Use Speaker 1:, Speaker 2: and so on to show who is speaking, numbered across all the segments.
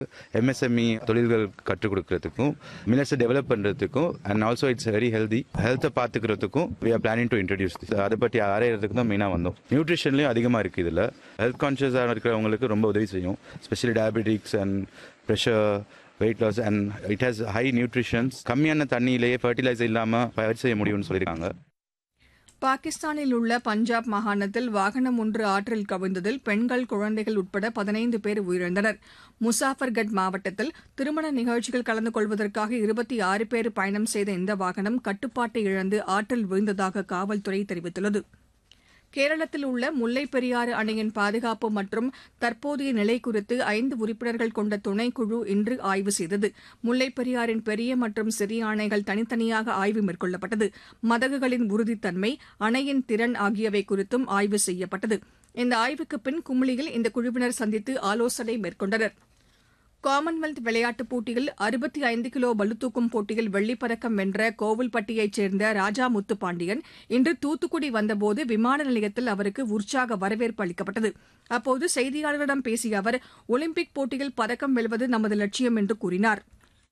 Speaker 1: MSME தொழில்கள் கற்றுக் கொடுக்கறதுக்கும் மில்லட்ஸை டெவலப் பண்ணுறதுக்கும் and also it's very healthy ஹெல்த்தை பார்த்துக்கிறதுக்கும் we are planning to introduce அதை பற்றி ஆராயறதுக்கு தான் மெயினாக வந்தோம் நியூட்ரிஷன்லேயும் அதிகமாக இருக்குது இதில் ஹெல்த் கான்ஷியஸாக இருக்கிறவங்களுக்கு ரொம்ப உதவி செய்யும் specially diabetics and pressure weight loss and it has high nutritions கம்மியான தண்ணியிலேயே ஃபர்டிலைசர் இல்லாமல் பயிர் செய்ய முடியும்னு சொல்லியிருக்காங்க
Speaker 2: பாகிஸ்தானில் உள்ள பஞ்சாப் மாகாணத்தில் வாகனம் ஒன்று ஆற்றில் கவிழ்ந்ததில் பெண்கள் குழந்தைகள் உட்பட பதினைந்து பேர் உயிரிழந்தனர் முசாஃபர்கட் மாவட்டத்தில் திருமண நிகழ்ச்சிகள் கலந்து கொள்வதற்காக இருபத்தி ஆறு பேர் பயணம் செய்த இந்த வாகனம் கட்டுப்பாட்டை இழந்து ஆற்றில் விழுந்ததாக காவல்துறை தெரிவித்துள்ளது கேரளத்தில் உள்ள முல்லைப் பெரியாறு அணையின் பாதுகாப்பு மற்றும் தற்போதைய நிலை குறித்து ஐந்து உறுப்பினர்கள் கொண்ட துணைக்குழு இன்று ஆய்வு செய்தது முல்லைப் பெரியாறின் பெரிய மற்றும் சிறிய அணைகள் தனித்தனியாக ஆய்வு மேற்கொள்ளப்பட்டது மதகுகளின் உறுதித்தன்மை அணையின் திறன் ஆகியவை குறித்தும் ஆய்வு செய்யப்பட்டது இந்த ஆய்வுக்கு பின் குமுளியில் இந்த குழுவினர் சந்தித்து ஆலோசனை மேற்கொண்டனர் காமன்வெல்த் விளையாட்டுப் போட்டியில் அறுபத்தி ஐந்து கிலோ பளுதூக்கும் போட்டியில் வெள்ளிப் பதக்கம் வென்ற கோவில்பட்டியைச் சேர்ந்த ராஜா முத்துப்பாண்டியன் இன்று தூத்துக்குடி வந்தபோது விமான நிலையத்தில் அவருக்கு உற்சாக வரவேற்பு அளிக்கப்பட்டது அப்போது செய்தியாளர்களிடம் பேசிய அவர் ஒலிம்பிக் போட்டியில் பதக்கம் வெல்வது நமது லட்சியம் என்று கூறினார்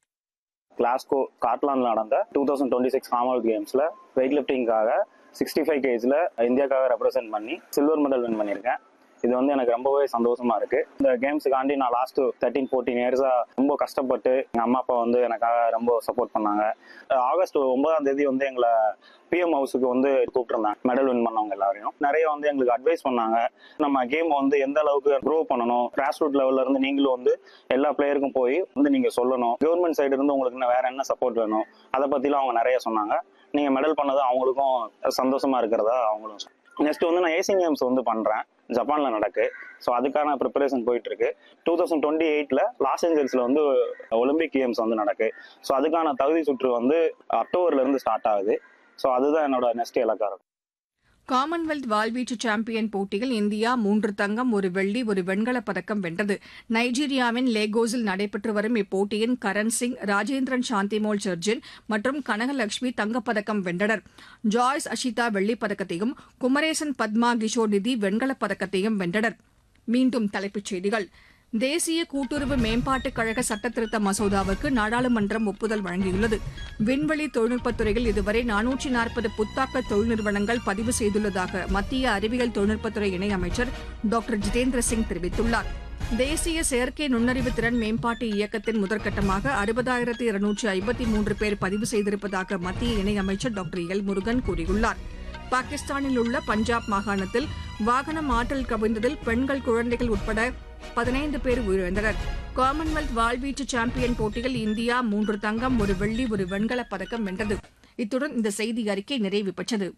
Speaker 3: கிளாஸ்கோ ஸ்காட்லாண்டில் நடந்த two thousand twenty six Commonwealth கேம்ஸில் வெயிட் லிஃப்டிங்காக சிக்ஸ்டி ஃபைவ் கேஜில் இந்தியாக்காக ரெப்ரசென்ட் பண்ணி சில்வர் மெடல் வின் பண்ணியிருக்கேன் இது வந்து எனக்கு ரொம்பவே சந்தோஷமா இருக்கு இந்த கேம்ஸுக்காண்டி நான் லாஸ்ட் தேர்ட்டீன் ஃபோர்டீன் இயர்ஸா ரொம்ப கஷ்டப்பட்டு எங்க அம்மா அப்பா வந்து எனக்காக ரொம்ப சப்போர்ட் பண்ணாங்க ஆகஸ்ட் ஒன்பதாம் தேதி வந்து எங்களை பிஎம் ஹவுஸுக்கு வந்து கூப்பிட்டுருந்தாங்க மெடல் வின் பண்ணவங்க எல்லாரையும் நிறைய வந்து எங்களுக்கு அட்வைஸ் பண்ணாங்க நம்ம கேம் வந்து எந்த அளவுக்கு க்ரோ பண்ணணும் கிராஸ் ரூட் லெவல்ல இருந்து நீங்களும் வந்து எல்லா பிளேயருக்கும் போய் வந்து நீங்க சொல்லணும் கவர்மெண்ட் சைடு இருந்து உங்களுக்கு இன்னும் வேற என்ன சப்போர்ட் வேணும் அதை பத்திலாம் அவங்க நிறைய சொன்னாங்க நீங்க மெடல் பண்ணது அவங்களுக்கும் சந்தோஷமா இருக்கிறதா அவங்களும் சொன்னாங்க. நெக்ஸ்ட் வந்து நான் ஏசியன் கேம்ஸ் வந்து பண்றேன் ஜப்பான்ல நடக்கு ஸோ அதுக்கான ப்ரிப்பரேஷன் போயிட்டு இருக்கு டூ தௌசண்ட் டுவெண்ட்டி எயிட்ல லாஸ் ஏஞ்சல்ஸ்ல வந்து ஒலிம்பிக் கேம்ஸ் வந்து நடக்கு ஸோ அதுக்கான தகுதி சுற்று வந்து அக்டோபர்ல இருந்து ஸ்டார்ட் ஆகுது ஸோ அதுதான் என்னோட நெக்ஸ்ட் இலக்கா இருக்கும்
Speaker 2: காமன்வெல்த் வாள்வீச்சு சாம்பியன் போட்டியில் இந்தியா மூன்று தங்கம் ஒரு வெள்ளி ஒரு வெண்கலப் பதக்கம் வென்றது நைஜீரியாவின் லேகோஸில் நடைபெற்று வரும் இப்போட்டியின் கரண் சிங் ராஜேந்திரன் சாந்திமோல் சர்ஜின் மற்றும் கனகலட்சுமி தங்கப்பதக்கம் வென்றனர் ஜாய்ஸ் அஷிதா வெள்ளிப் பதக்கத்தையும் குமரேசன் பத்மா கிஷோர் நிதி வெண்கலப் பதக்கத்தையும் வென்றனர் மீண்டும் தலைப்புச் செய்திகள் தேசிய கூட்டுறவு மேம்பாட்டுக் கழக சட்டத்திருத்த மசோதாவுக்கு நாடாளுமன்றம் ஒப்புதல் வழங்கியுள்ளது விண்வெளி தொழில்நுட்பத் துறையில் இதுவரை நானூற்றி நாற்பது புத்தாக்க தொழில் நிறுவனங்கள் பதிவு செய்துள்ளதாக மத்திய அறிவியல் தொழில்நுட்பத்துறை இணையமைச்சர் டாக்டர் ஜிதேந்திர சிங் தெரிவித்துள்ளார் தேசிய செயற்கை நுண்ணறிவு திறன் மேம்பாட்டு இயக்கத்தின் முதற்கட்டமாக அறுபதாயிரத்து இருநூற்று ஐம்பத்தி மூன்று பேர் பதிவு செய்திருப்பதாக மத்திய இணையமைச்சர் டாக்டர் எல் முருகன் கூறியுள்ளார் பாகிஸ்தானில் உள்ள பஞ்சாப் மாகாணத்தில் வாகனம் ஆற்றில் கவிழ்ந்ததில் பெண்கள் குழந்தைகள் உட்பட பதினைந்து பேர் உயிரிழந்தனர் காமன்வெல்த் வாள்வீச்சு சாம்பியன் போட்டியில் இந்தியா மூன்று தங்கம் ஒரு வெள்ளி ஒரு வெண்கலப் பதக்கம் வென்றது இத்துடன் இந்த செய்தி அறிக்கை நிறைவு பெற்றது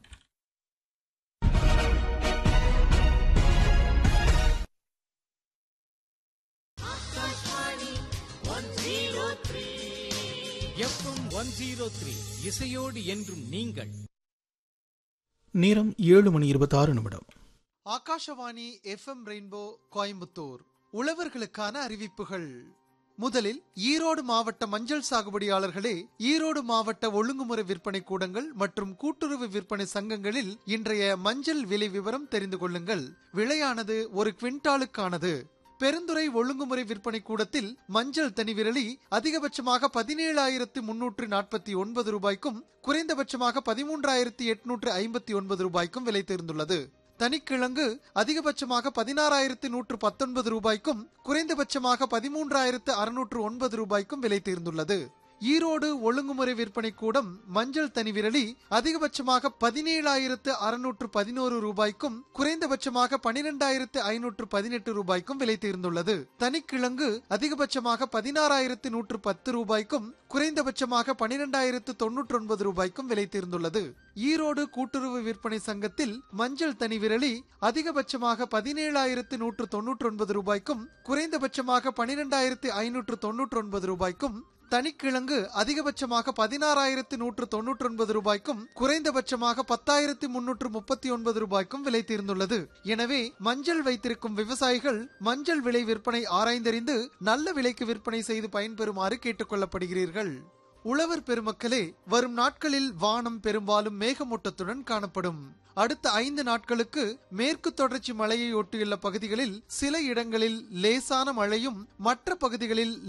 Speaker 4: எஃப்எம் ஒன் ஜீரோ த்ரீ இசையோடு என்றும் நீங்கள்
Speaker 5: நேரம் ஏழு மணி இருபத்தாறு நிமிடம்
Speaker 6: ஆகாஷவாணி எஃப்எம் ரெயின்போ கோயம்புத்தூர் உழவர்களுக்கான அறிவிப்புகள் முதலில் ஈரோடு மாவட்ட மஞ்சள் சாகுபடியாளர்களே ஈரோடு மாவட்ட ஒழுங்குமுறை விற்பனை கூடங்கள் மற்றும் கூட்டுறவு விற்பனை சங்கங்களில் இன்றைய மஞ்சள் விலை விவரம் தெரிந்து கொள்ளுங்கள் விலையானது ஒரு குவிண்டாலுக்கானது பெருந்துறை ஒழுங்குமுறை விற்பனை கூடத்தில் மஞ்சள் தனி விரலி அதிகபட்சமாக பதினேழாயிரத்து முன்னூற்று நாற்பத்தி ஒன்பது ரூபாய்க்கும் குறைந்தபட்சமாக பதிமூன்றாயிரத்தி எட்நூற்று ஐம்பத்தி ஒன்பது ரூபாய்க்கும் விலை தேர்ந்துள்ளது தனிக்கிழங்கு அதிகபட்சமாக பதினாறாயிரத்து நூற்று பத்தொன்பது ரூபாய்க்கும் குறைந்தபட்சமாக பதிமூன்றாயிரத்து அறுநூற்று ஒன்பது ரூபாய்க்கும் விலை தேர்ந்துள்ளது ஈரோடு ஒழுங்குமுறை விற்பனை கூடம் மஞ்சள் தனி விரலி அதிகபட்சமாக பதினேழாயிரத்து அறுநூற்று பதினோரு ரூபாய்க்கும் குறைந்தபட்சமாக பனிரெண்டாயிரத்து ஐநூற்று பதினெட்டு ரூபாய்க்கும் விலை தேர்ந்துள்ளது தனிக்கிழங்கு அதிகபட்சமாக பதினாறாயிரத்து நூற்று பத்து ரூபாய்க்கும் குறைந்தபட்சமாக பனிரெண்டாயிரத்து தொன்னூற்றி ஒன்பது ரூபாய்க்கும் விலை தேர்ந்துள்ளது ஈரோடு கூட்டுறவு விற்பனை சங்கத்தில் மஞ்சள் தனி விரலி அதிகபட்சமாக பதினேழாயிரத்து நூற்று தொன்னூற்றி ஒன்பது ரூபாய்க்கும் குறைந்தபட்சமாக பனிரெண்டாயிரத்து ஐநூற்று தொன்னூற்றி ஒன்பது ரூபாய்க்கும் தனிக்கிழங்கு அதிகபட்சமாக பதினாறாயிரத்து நூற்று தொன்னூற்றி ஒன்பது ரூபாய்க்கும் குறைந்தபட்சமாக பத்தாயிரத்து முன்னூற்று முப்பத்தி ஒன்பது ரூபாய்க்கும் விலை தீர்ந்துள்ளது எனவே மஞ்சள் வைத்திருக்கும் விவசாயிகள் மஞ்சள் விலை விற்பனை ஆராய்ந்தறிந்து நல்ல விலைக்கு விற்பனை செய்து பயன்பெறுமாறு கேட்டுக்கொள்ளப்படுகிறீர்கள் உழவர் பெருமக்களே வரும் நாட்களில் வானம் பெரும்பாலும் மேகமூட்டத்துடன் காணப்படும் அடுத்த ஐந்து நாட்களுக்கு மேற்கு தொடர்ச்சி மலையை ஒட்டியுள்ள பகுதிகளில் சில இடங்களில் லேசான மழையும் மற்ற பகுதிகளில்